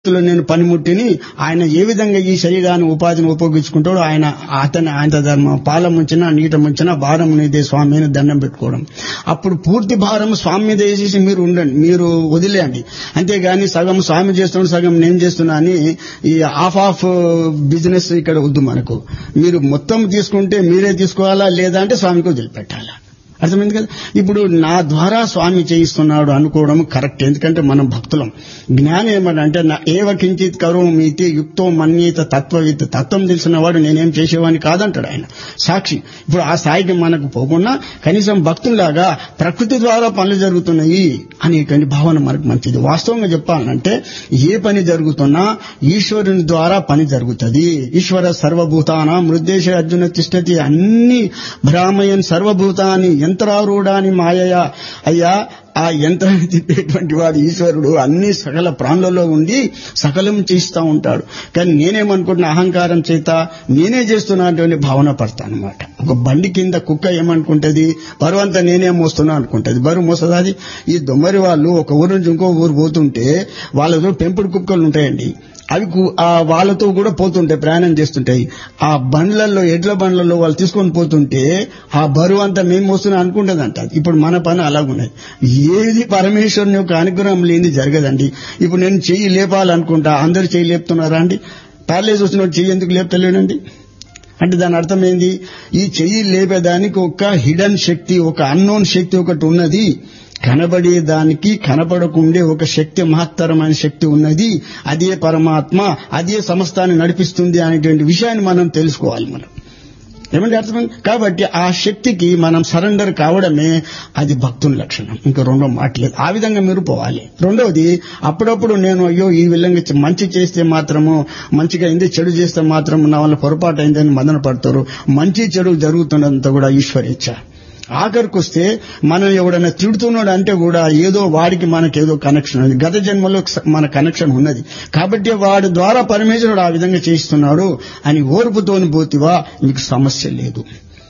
లో నేను పనిముట్టిని ఆయన ఏ విధంగా ఈ శరీరాన్ని ఉపాధిని ఉపయోగించుకుంటాడో ఆయన అతని ఆయన ధర్మం పాల ముంచినా నీట ముంచినా భారం నీదే స్వామి అని దండం పెట్టుకోవడం అప్పుడు పూర్తి భారం స్వామి మీద వేసేసి మీరు ఉండండి మీరు వదిలేయండి అంతేగాని సగం స్వామి చేస్తున్నాడు సగం నేను చేస్తున్నా అని ఈ ఆఫ్ ఆఫ్ బిజినెస్ ఇక్కడ వద్దు మనకు మీరు మొత్తం తీసుకుంటే మీరే తీసుకోవాలా లేదా అంటే స్వామికి వదిలిపెట్టాలా అర్థమైంది కదా ఇప్పుడు నా ద్వారా స్వామి చేయిస్తున్నాడు అనుకోవడం కరెక్ట్ ఎందుకంటే మనం భక్తులం జ్ఞానం ఏమంటే నా ఏవ కించిత్ కరోమీతి యుక్తో మన్యత తత్వవిత్ తత్వం తెలిసిన వాడు నేనేం చేసేవాడిని కాదంటాడు ఆయన సాక్షి ఇప్పుడు ఆ స్థాయికి మనకు పోకుండా కనీసం భక్తుల్లాగా ప్రకృతి ద్వారా పనులు జరుగుతున్నాయి అనేటువంటి భావన మనకు మంచిది వాస్తవంగా చెప్పాలంటే ఏ పని జరుగుతున్నా ఈశ్వరుని ద్వారా పని జరుగుతుంది ఈశ్వర సర్వభూతాన మృద్దేశ అర్జున తిష్టతి అన్ని భ్రామయన్ సర్వభూతాన్ని యంత్రారూఢాని మాయయ అయ్యా ఆ యంత్రాన్ని తిప్పేటువంటి వాడు ఈశ్వరుడు అన్ని సకల ప్రాణులలో ఉండి సకలం చేస్తూ ఉంటాడు కానీ నేనేమనుకుంటున్నా అహంకారం చేత నేనే చేస్తున్నటువంటి భావన పడతాను అనమాట ఒక బండి కింద కుక్క ఏమనుకుంటది బరువు అంతా నేనే మోస్తున్నా అనుకుంటది బరువు మోస్తుంది అది ఈ దొమ్మరి వాళ్ళు ఒక ఊరు నుంచి ఇంకో ఊరు పోతుంటే వాళ్ళతో పెంపుడు కుక్కలు ఉంటాయండి అవి ఆ వాళ్ళతో కూడా పోతుంటాయి ప్రయాణం చేస్తుంటాయి ఆ బండ్లలో ఎడ్ల బండ్లలో వాళ్ళు తీసుకొని పోతుంటే ఆ బరువు అంతా మేము మోస్తున్నా అనుకుంటుందంట ఇప్పుడు మన పని అలాగున్నది ఏది పరమేశ్వరుని యొక్క అనుగ్రహం లేని జరగదండి ఇప్పుడు నేను చెయ్యి లేపాలనుకుంటా అందరు చెయ్యి లేపుతున్నారా అండి ప్యారలైజ్ వచ్చిన చెయ్యి ఎందుకు లేపుతలేడండి అంటే దాని అర్థం ఏంది ఈ చెయ్యి లేపేదానికి ఒక హిడెన్ శక్తి ఒక అన్నోన్ శక్తి ఒకటి ఉన్నది కనబడే దానికి కనపడకుండే ఒక శక్తి మహత్తరమైన శక్తి ఉన్నది అదే పరమాత్మ అదే సమస్తాన్ని నడిపిస్తుంది అనేటువంటి విషయాన్ని మనం తెలుసుకోవాలి మనం ఏమంటే అర్థమైంది కాబట్టి ఆ శక్తికి మనం సరెండర్ కావడమే అది భక్తుని లక్షణం ఇంకా రెండో మాటలేదు ఆ విధంగా మీరు పోవాలి రెండవది అప్పుడప్పుడు నేను అయ్యో ఈ విధంగా మంచి చేస్తే మాత్రము మంచిగా అయింది చెడు చేస్తే మాత్రం నా వల్ల పొరపాటు అయిందని మదన పడతారు మంచి చెడు జరుగుతున్నంత కూడా ఈశ్వరేచ్ఛ ఆఖరికి వస్తే మనం ఎవడైనా తిడుతున్నాడు అంటే కూడా ఏదో వాడికి మనకేదో కనెక్షన్ ఉంది గత జన్మలో మన కనెక్షన్ ఉన్నది కాబట్టి వాడి ద్వారా పరమేశ్వరుడు ఆ విధంగా చేయిస్తున్నాడు అని ఓర్పుతోని పోతివా మీకు సమస్య లేదు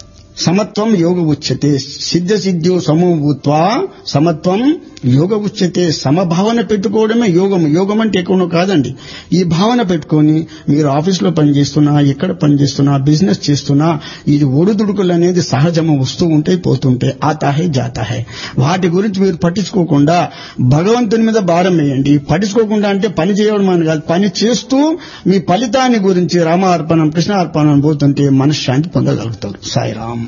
సమత్వం యోగ ఉచ్యతే సిద్ధ సిద్ధ్యో సమూభూత్వా సమత్వం యోగ ఉచ్యతే సమభావన పెట్టుకోవడమే యోగం యోగం అంటే ఎక్కువ కాదండి ఈ భావన పెట్టుకొని మీరు ఆఫీస్లో పనిచేస్తున్నా ఎక్కడ పనిచేస్తున్నా బిజినెస్ చేస్తున్నా ఇది ఒడుదుడుకులు అనేది సహజము వస్తూ ఉంటాయి పోతుంటాయి ఆతాహే జాతాహే వాటి గురించి మీరు పట్టించుకోకుండా భగవంతుని మీద భారం వేయండి పట్టించుకోకుండా అంటే పని చేయడం అని కాదు పని చేస్తూ మీ ఫలితాన్ని గురించి రామార్పణం కృష్ణార్పణం పోతుంటే మనశ్శాంతి పొందగలుగుతారు సాయిరామ్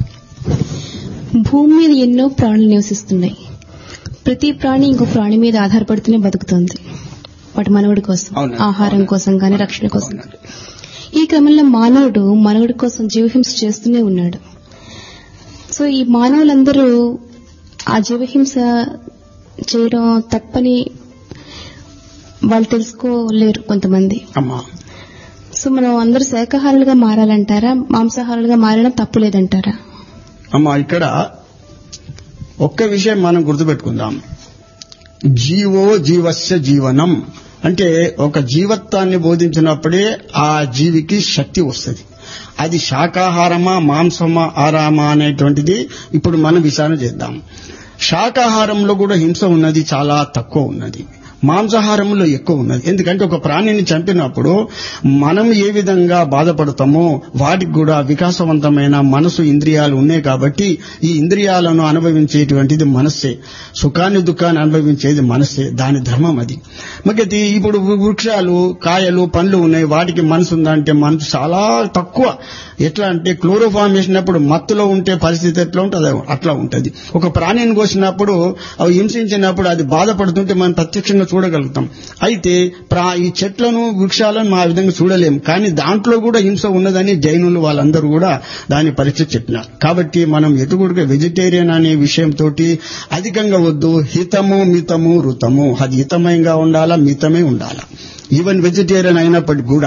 భూమి మీద ఎన్నో ప్రాణులు నివసిస్తున్నాయి ప్రతి ప్రాణి ఇంకో ప్రాణి మీద ఆధారపడుతూనే బతుకుతుంది వాటి మనవుడి కోసం అవునండి. ఆహారం కోసం గాని రక్షణ కోసం ఈ క్రమంలో మానవుడు మనవుడి కోసం జీవహింస చేస్తూనే ఉన్నాడు సో ఈ మానవులందరూ ఆ జీవహింస చేయడం తప్పని వాళ్ళు తెలుసుకోలేరు కొంతమంది అమ్మా సో మనం అందరూ శాఖాహారులుగా మారాలంటారా మాంసాహారులుగా మారడం తప్పులేదంటారా అమ్మా ఇక్కడ ఒక్క విషయం మనం గుర్తుపెట్టుకుందాం జీవో జీవస్య జీవనం అంటే ఒక జీవత్వాన్ని బోధించినప్పుడే ఆ జీవికి శక్తి వస్తుంది అది శాకాహారమా మాంసమా ఆరామా అనేటువంటిది ఇప్పుడు మనం విచారణ చేద్దాం శాకాహారంలో కూడా హింస ఉన్నది చాలా తక్కువ ఉన్నది మాంసాహారంలో ఎక్కువ ఉన్నది ఎందుకంటే ఒక ప్రాణిని చంపినప్పుడు మనం ఏ విధంగా బాధపడతామో వాటికి కూడా వికాసవంతమైన మనసు ఇంద్రియాలు ఉన్నాయి కాబట్టి ఈ ఇంద్రియాలను అనుభవించేటువంటిది మనస్సే సుఖాన్ని దుఃఖాన్ని అనుభవించేది మనస్సే దాని ధర్మం అది మరి ఇప్పుడు వృక్షాలు కాయలు పండ్లు ఉన్నాయి వాటికి మనసు ఉందంటే మనసు చాలా తక్కువ ఎట్లా అంటే క్లోరోఫామ్ వేసినప్పుడు మత్తులో ఉంటే పరిస్థితి ఎట్లా ఉంటుంది అట్లా ఉంటుంది ఒక ప్రాణిని కోసినప్పుడు అవి హింసించినప్పుడు అది బాధపడుతుంటే మనం ప్రత్యక్షంగా చూడగలుగుతాం అయితే ప్రా ఈ చెట్లను వృక్షాలను మా విధంగా చూడలేం కానీ దాంట్లో కూడా హింస ఉన్నదని జైనులు వాళ్ళందరూ కూడా దాని పరిస్థితి చెప్పినారు కాబట్టి మనం ఎటుగుడుగా వెజిటేరియన్ అనే విషయంతో అధికంగా వద్దు హితము మితము రుతము అది హితమయంగా ఉండాలా మితమే ఉండాలా ఈవెన్ వెజిటేరియన్ అయినప్పటికీ కూడా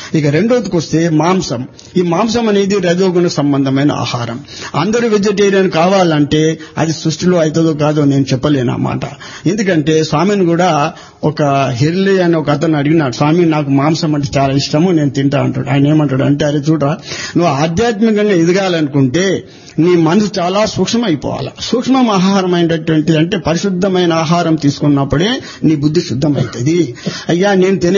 ఇక రెండోదికి వస్తే మాంసం ఈ మాంసం అనేది రజోగుణ సంబంధమైన ఆహారం అందరూ వెజిటేరియన్ కావాలంటే అది సృష్టిలో అవుతుందో కాదో నేను చెప్పలేను అన్నమాట ఎందుకంటే స్వామిని కూడా ఒక హిర్లి అని ఒక అతను అడిగినాడు స్వామి నాకు మాంసం అంటే చాలా ఇష్టము నేను తింటా అంటాడు ఆయన ఏమంటాడు అంటే అరే చూడ నువ్వు ఆధ్యాత్మికంగా ఎదగాలనుకుంటే నీ మనసు చాలా సూక్ష్మ అయిపోవాలి సూక్ష్మ ఆహారం అయినటువంటి అంటే పరిశుద్ధమైన ఆహారం తీసుకున్నప్పుడే నీ బుద్ధి శుద్ధమవుతుంది అయ్యా నేను తినే